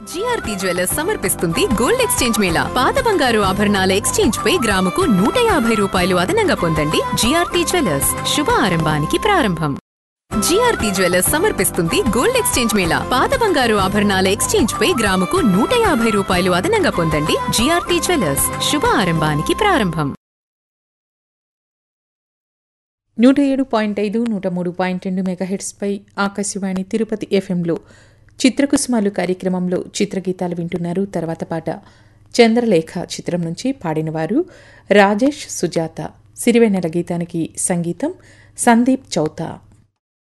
GRT jewellers సమర్పిస్తుంది gold exchange mela పాత బంగారు ఆభరణాల ఎక్స్చేంజ్ పై గ్రాముకు నూట యాభై రూపాయలు అదనంగా పొందండి జిఆర్టీ జ్యువెలర్స్ శుభ ఆరంభానికి ప్రారంభం జిఆర్టీ జ్యువెలర్స్ సమర్పిస్తుంది గోల్డ్ ఎక్స్చేంజ్ మేళా పాత బంగారు ఆభరణాల ఎక్స్చేంజ్ పై గ్రాముకు నూట యాభై రూపాయలు అదనంగా పొందండి జిఆర్టీ జ్యువెలర్స్ శుభ ఆరంభానికి ప్రారంభం నూట ఏడు పాయింట్ ఐదు నూట మూడు పాయింట్ రెండు మెగాహెట్స్పై ఆకాశవాణి తిరుపతి ఎఫ్ఎంలో చిత్రకుసుమాలు కార్యక్రమంలో చిత్రగీతాలు వింటున్నారు తర్వాత పాట చంద్రలేఖ చిత్రం నుంచి పాడినవారు రాజేష్ సుజాత సిరివెన్నెల గీతానికి సంగీతం సందీప్ చౌతా